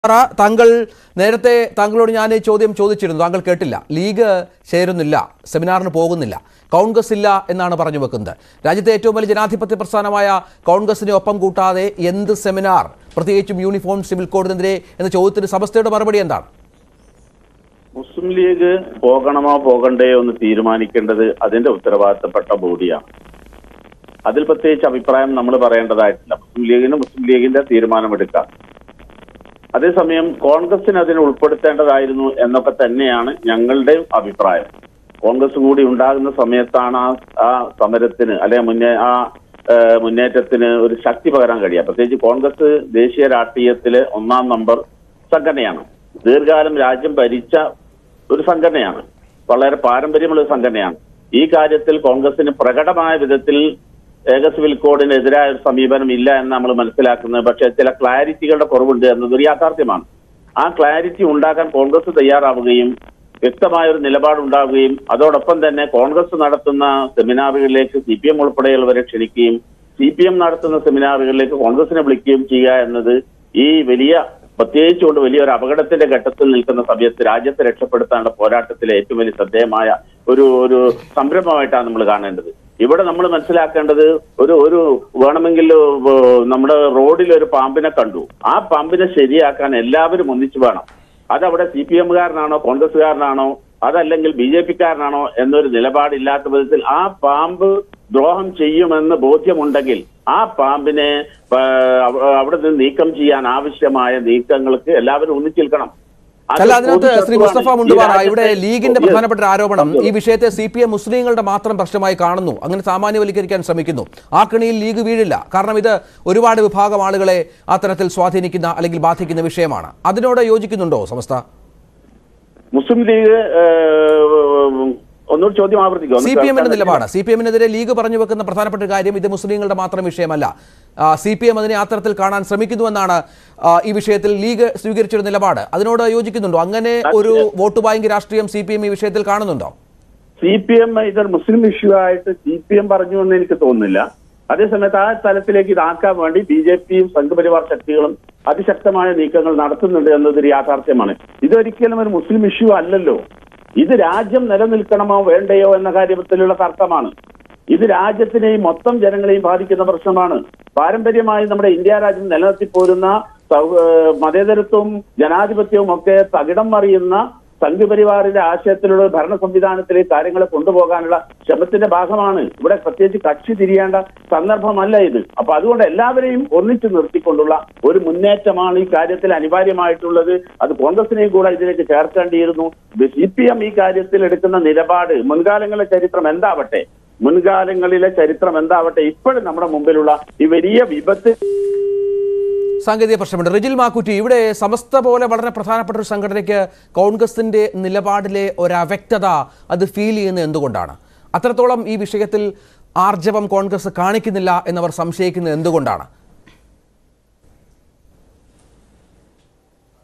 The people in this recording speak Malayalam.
പറ, താങ്കൾ നേരത്തെ താങ്കളോട് ഞാൻ ഈ ചോദ്യം ചോദിച്ചിരുന്നു താങ്കൾ കേട്ടില്ല ലീഗ് ചേരുന്നില്ല സെമിനാറിന് പോകുന്നില്ല കോൺഗ്രസ് ഇല്ല എന്നാണ് പറഞ്ഞു വെക്കുന്നത് രാജ്യത്തെ ഏറ്റവും വലിയ ജനാധിപത്യ പ്രസ്ഥാനമായ കോൺഗ്രസിനെ ഒപ്പം കൂട്ടാതെ എന്ത് സെമിനാർ പ്രത്യേകിച്ചും യൂണിഫോം സിവിൽ കോഡിനെതിരെ എന്ന ചോദ്യത്തിന് സമസ്തയുടെ മറുപടി എന്താണ് മുസ്ലിം ലീഗ് പോകണമോ പോകണ്ടയോ എന്ന് തീരുമാനിക്കേണ്ടത് അതിന്റെ ഉത്തരവാദിത്തപ്പെട്ട ബോഡിയാണ് അതിൽ പ്രത്യേകിച്ച് അഭിപ്രായം നമ്മൾ പറയേണ്ടതായിട്ടില്ല മുസ്ലിം ലീഗിന് മുസ്ലിം ലീഗിന്റെ തീരുമാനമെടുക്കാം അതേസമയം കോൺഗ്രസിന് അതിനെ ഉൾപ്പെടുത്തേണ്ടതായിരുന്നു എന്നൊക്കെ തന്നെയാണ് ഞങ്ങളുടെയും അഭിപ്രായം കോൺഗ്രസ് കൂടി ഉണ്ടാകുന്ന സമയത്താണ് ആ ആ സമരത്തിന് അല്ലെ മുന്നേ ആ ഏഹ്, മുന്നേറ്റത്തിന് ഒരു ശക്തി പകരാൻ കഴിയുക പ്രത്യേകിച്ച് കോൺഗ്രസ് ദേശീയ രാഷ്ട്രീയത്തിലെ ഒന്നാം നമ്പർ സംഘടനയാണ് ദീർഘകാലം രാജ്യം ഭരിച്ച ഒരു സംഘടനയാണ് വളരെ പാരമ്പര്യമുള്ള ഒരു സംഘടനയാണ് ഈ കാര്യത്തിൽ കോൺഗ്രസിന് പ്രകടമായ വിധത്തിൽ ഏക സിവിൽ കോഡിനെതിരായ ഒരു സമീപനം ഇല്ല എന്ന് നമ്മൾ മനസ്സിലാക്കുന്നത് പക്ഷേ ചില ക്ലാരിറ്റികളുടെ കുറവുണ്ട് എന്നതൊരു യാഥാർത്ഥ്യമാണ് ആ ക്ലാരിറ്റി ഉണ്ടാക്കാൻ കോൺഗ്രസ് തയ്യാറാവുകയും വ്യക്തമായ ഒരു നിലപാടുണ്ടാവുകയും അതോടൊപ്പം തന്നെ കോൺഗ്രസ് നടത്തുന്ന സെമിനാറുകളിലേക്ക് സി പി എം ഉൾപ്പെടെയുള്ളവരെ ക്ഷണിക്കുകയും സി പി എം നടത്തുന്ന സെമിനാറുകളിലേക്ക് കോൺഗ്രസിനെ വിളിക്കുകയും ചെയ്യുക എന്നത് ഈ വലിയ പ്രത്യേകിച്ചുകൊണ്ട് വലിയൊരു അപകടത്തിന്റെ ഘട്ടത്തിൽ നിൽക്കുന്ന സമയത്ത് രാജ്യത്തെ രക്ഷപ്പെടുത്താനുള്ള പോരാട്ടത്തിലെ ഏറ്റവും വലിയ ശ്രദ്ധേയമായ ഒരു ഒരു സംരംഭമായിട്ടാണ് നമ്മൾ കാണേണ്ടത് ഇവിടെ നമ്മൾ മനസ്സിലാക്കേണ്ടത് ഒരു ഒരു വേണമെങ്കിൽ ഏഹ്, നമ്മുടെ റോഡിൽ ഒരു പാമ്പിനെ കണ്ടു ആ പാമ്പിനെ ശരിയാക്കാൻ എല്ലാവരും ഒന്നിച്ചു വേണം അതവിടെ സി പി എമ്മുകാരനാണോ കോൺഗ്രസ്സുകാരനാണോ അതല്ലെങ്കിൽ ബി ജെ പിക്കാരനാണോ എന്നൊരു നിലപാടില്ലാത്ത വിധത്തിൽ ആ പാമ്പ് ദ്രോഹം ചെയ്യുമെന്ന് ബോധ്യമുണ്ടെങ്കിൽ ആ പാമ്പിനെ ആ, അവ- അവിടെ നിന്ന് നീക്കം ചെയ്യാൻ ആവശ്യമായ നീക്കങ്ങൾക്ക് എല്ലാവരും ഒന്നിച്ചിരിക്കണം അത് അല്ല അതിനകത്ത് പൊതു ശ്രീ മുസ്തഫ തത്വമാണ്. ഈ മുണ്ടുപാറ രാജ്യത്തെ- ഇവിടെ ലീഗിന്റെ Yes. പ്രധാനപ്പെട്ട ഒരു ആരോപണം പറഞ്ഞോളൂ. ഈ വിഷയത്തെ സി പി എം മുസ്ലിങ്ങളുടെ മാത്രം പ്രശ്നമായി കാണുന്നു അങ്ങനെ സാമാന്യവൽക്കരിക്കാൻ ശ്രമിക്കുന്നു ആ കണിയിൽ ലീഗ് വീഴില്ല കാരണം ഇത് ഒരുപാട് വിഭാഗം ആളുകളെ അത്തരത്തിൽ സ്വാധീനിക്കുന്ന അല്ലെങ്കിൽ ബാധിക്കുന്ന വിഷയമാണ് അതിനോട് യോജിക്കുന്നുണ്ടോ സമസ്ത മുസ്ലിം ലീഗ് ഏഹ്, ഒന്നുകൂടി ചോദ്യം ആവർത്തിക്കും സി പി എമ്മിന്റെ നിലപാട് സി പി എമ്മിനെതിരെ ലീഗ് പറഞ്ഞു വെക്കുന്ന പ്രധാനപ്പെട്ട ഒരു കാര്യം ഇത് മുസ്ലിങ്ങളുടെ മാത്രം വിഷയമല്ല സി പി എം അതിനെ അത്തരത്തിൽ കാണാൻ ശ്രമിക്കുന്നുവെന്നാണ് ആ, ഈ വിഷയത്തിൽ ലീഗ് സ്വീകരിച്ചൊരു നിലപാട് അതിനോട് യോജിക്കുന്നുണ്ടോ അങ്ങനെ ഒരു വോട്ട് ബാങ്ക് രാഷ്ട്രീയം സി പി എം ഈ വിഷയത്തിൽ കാണുന്നുണ്ടോ സി പി എം ഇതൊരു മുസ്ലിം ഇഷ്യൂ ആയിട്ട് സി പി എം പറഞ്ഞു എന്ന് എനിക്ക് തോന്നുന്നില്ല അതേസമയത്ത് ആ തലത്തിലേക്ക് ഇതാക്കാൻ വേണ്ടി ബി ജെ പിയും സംഘപരിവാർ ശക്തികളും അതിശക്തമായ നീക്കങ്ങൾ നടത്തുന്നുണ്ട് എന്നതൊരു യാഥാർത്ഥ്യമാണ് ഇതൊരിക്കലും ഒരു മുസ്ലിം ഇഷ്യൂ അല്ലല്ലോ ഇത് രാജ്യം നിലനിൽക്കണമോ വേണ്ടയോ എന്ന കാര്യത്തിലുള്ള തർക്കമാണ് ഇത് രാജ്യത്തിനെയും മൊത്തം ജനങ്ങളെയും ബാധിക്കുന്ന പ്രശ്നമാണ് പാരമ്പര്യമായി നമ്മുടെ ഇന്ത്യ രാജ്യം നിലനിർത്തിപ്പോരുന്ന സൗ- ഏഹ് മതേതരത്വവും ജനാധിപത്യവും ഒക്കെ തകിടം മറിയുന്ന സംഘപരിവാറിന്റെ ആശയത്തിലുള്ള ഒരു ഭരണ സംവിധാനത്തിലേക്ക് കാര്യങ്ങളെ കൊണ്ടുപോകാനുള്ള ശ്രമത്തിന്റെ ഭാഗമാണ് ഇവിടെ പ്രത്യേകിച്ച് കക്ഷി തിരിയേണ്ട സന്ദർഭമല്ല ഇത് അപ്പൊ അതുകൊണ്ട് എല്ലാവരെയും ഒന്നിച്ചു നിർത്തിക്കൊണ്ടുള്ള ഒരു മുന്നേറ്റമാണ് ഈ കാര്യത്തിൽ അനിവാര്യമായിട്ടുള്ളത് അത് കോൺഗ്രസിനെയും കൂടെ ഇതിലേക്ക് ചേർക്കേണ്ടിയിരുന്നു സി പി എം ഈ കാര്യത്തിൽ എടുക്കുന്ന നിലപാട് മുൻകാലങ്ങളിലെ ചരിത്രം എന്താവട്ടെ മുൻകാലങ്ങളിലെ ചരിത്രം എന്താവട്ടെ ഇപ്പോഴും നമ്മുടെ മുമ്പിലുള്ള ഈ വലിയ വിപത്ത് സാങ്കേതിക പ്രശ്നമുണ്ട് റിജിൽ മാക്കുറ്റി ഇവിടെ സമസ്ത പോലെ വളരെ പ്രധാനപ്പെട്ട ഒരു സംഘടനയ്ക്ക് കോൺഗ്രസിന്റെ നിലപാടിലെ ഒരു അവ്യക്തത അത് ഫീൽ ചെയ്യുന്നത് എന്തുകൊണ്ടാണ് അത്രത്തോളം ഈ വിഷയത്തിൽ ആർജവം കോൺഗ്രസ് കാണിക്കുന്നില്ല എന്നവർ സംശയിക്കുന്നത് എന്തുകൊണ്ടാണ്